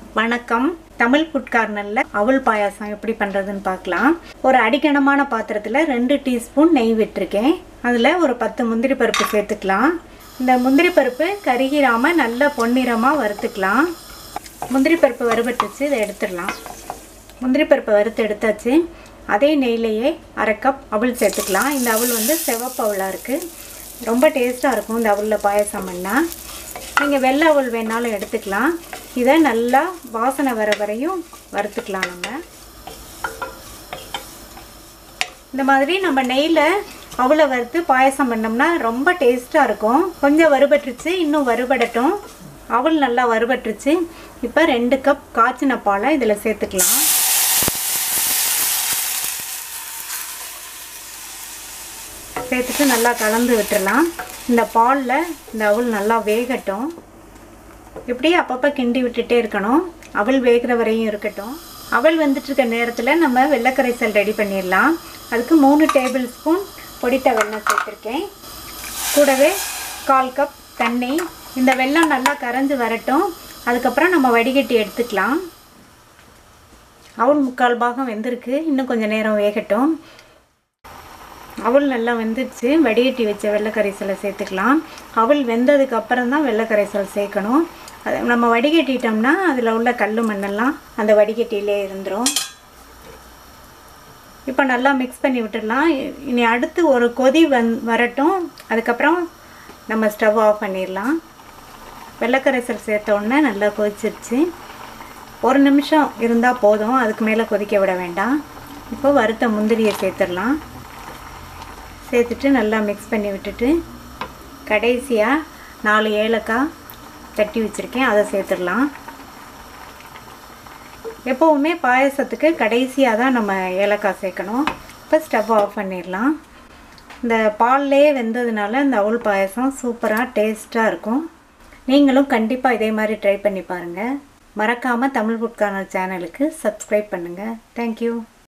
வணக்கம் தமிழ் ஃபுட் கார்னரில் அவல் பாயாசம் எப்படி பண்ணுறதுன்னு பார்க்கலாம் ஒரு அடிக்கணமான பாத்திரத்தில் ரெண்டு டீஸ்பூன் நெய் விட்டுருக்கேன் அதில் ஒரு பத்து முந்திரி பருப்பு சேர்த்துக்கலாம் இந்த முந்திரி பருப்பு கருகிராமல் நல்ல பொன்னிறமாக வறுத்துக்கலாம் முந்திரி பருப்பு வறுபட்டுச்சு இதை எடுத்துடலாம் முந்திரி பருப்பை வறுத்து எடுத்தாச்சு அதே நெய்லேயே அரை கப் அவல் சேர்த்துக்கலாம் இந்த அவல் வந்து சிவப்பு அவலாக இருக்குது ரொம்ப டேஸ்ட்டாக இருக்கும் இந்த அவலில் பாயசம் பண்ணால் நீங்கள் வெள்ளை அவல் வேணாலும் எடுத்துக்கலாம் இதை நல்லா வாசனை வர வரையும் வறுத்துக்கலாம் நம்ம இந்த மாதிரி நம்ம நெய்யில் அவளை வறுத்து பாயசம் பண்ணோம்னா ரொம்ப டேஸ்ட்டாக இருக்கும் கொஞ்சம் வறுபட்டுருச்சு இன்னும் வறுபடட்டும் அவல் நல்லா வறுபட்டுருச்சு இப்போ ரெண்டு கப் காய்ச்சின பாலை இதில் சேர்த்துக்கலாம் சேர்த்துட்டு நல்லா கலந்து விட்டுடலாம் இந்த பாலில் இந்த அவல் நல்லா வேகட்டும் இப்படியே அப்பப்போ கிண்டி விட்டுட்டே இருக்கணும் அவல் வேகிற வரையும் இருக்கட்டும் அவல் வந்துட்டு இருக்க நேரத்தில் நம்ம வெள்ளைக்கரைசல் ரெடி பண்ணிடலாம் அதுக்கு மூணு டேபிள் ஸ்பூன் பொடித்த வெல்லம் சேர்த்துருக்கேன் கூடவே கால் கப் தண்ணி இந்த வெல்லம் நல்லா கரைஞ்சி வரட்டும் அதுக்கப்புறம் நம்ம வடிகட்டி எடுத்துக்கலாம் அவல் முக்கால் பாகம் வெந்திருக்கு இன்னும் கொஞ்சம் நேரம் வேகட்டும் அவல் நல்லா வெந்துடுச்சு வடிகட்டி வச்ச வெள்ளைக்கரைசலை சேர்த்துக்கலாம் அவல் வெந்ததுக்கு அப்புறம் தான் வெள்ளைக்கரைசல் சேர்க்கணும் அது நம்ம வடிகட்டிட்டோம்னா அதில் உள்ள கல் மண்ணெல்லாம் அந்த வடிகட்டியிலே இருந்துடும் இப்போ நல்லா மிக்ஸ் பண்ணி விட்டுடலாம் இனி அடுத்து ஒரு கொதி வந் வரட்டும் அதுக்கப்புறம் நம்ம ஸ்டவ் ஆஃப் பண்ணிடலாம் வெள்ளைக்கரைசல் சேர்த்த உடனே நல்லா கொதிச்சிருச்சு ஒரு நிமிஷம் இருந்தால் போதும் அதுக்கு மேலே கொதிக்க விட வேண்டாம் இப்போ வறுத்த முந்திரியை சேர்த்துடலாம் சேர்த்துட்டு நல்லா மிக்ஸ் பண்ணி விட்டுட்டு கடைசியாக நாலு ஏலக்காய் தட்டி வச்சுருக்கேன் அதை சேர்த்துடலாம் எப்போவுமே பாயசத்துக்கு கடைசியாக தான் நம்ம ஏலக்காய் சேர்க்கணும் இப்போ ஸ்டவ் ஆஃப் பண்ணிடலாம் இந்த பால்லே வெந்ததுனால இந்த அவுள் பாயசம் சூப்பராக டேஸ்ட்டாக இருக்கும் நீங்களும் கண்டிப்பாக இதே மாதிரி ட்ரை பண்ணி பாருங்கள் மறக்காமல் தமிழ் ஃபுட் கார்னர் சேனலுக்கு சப்ஸ்கிரைப் பண்ணுங்கள் தேங்க்யூ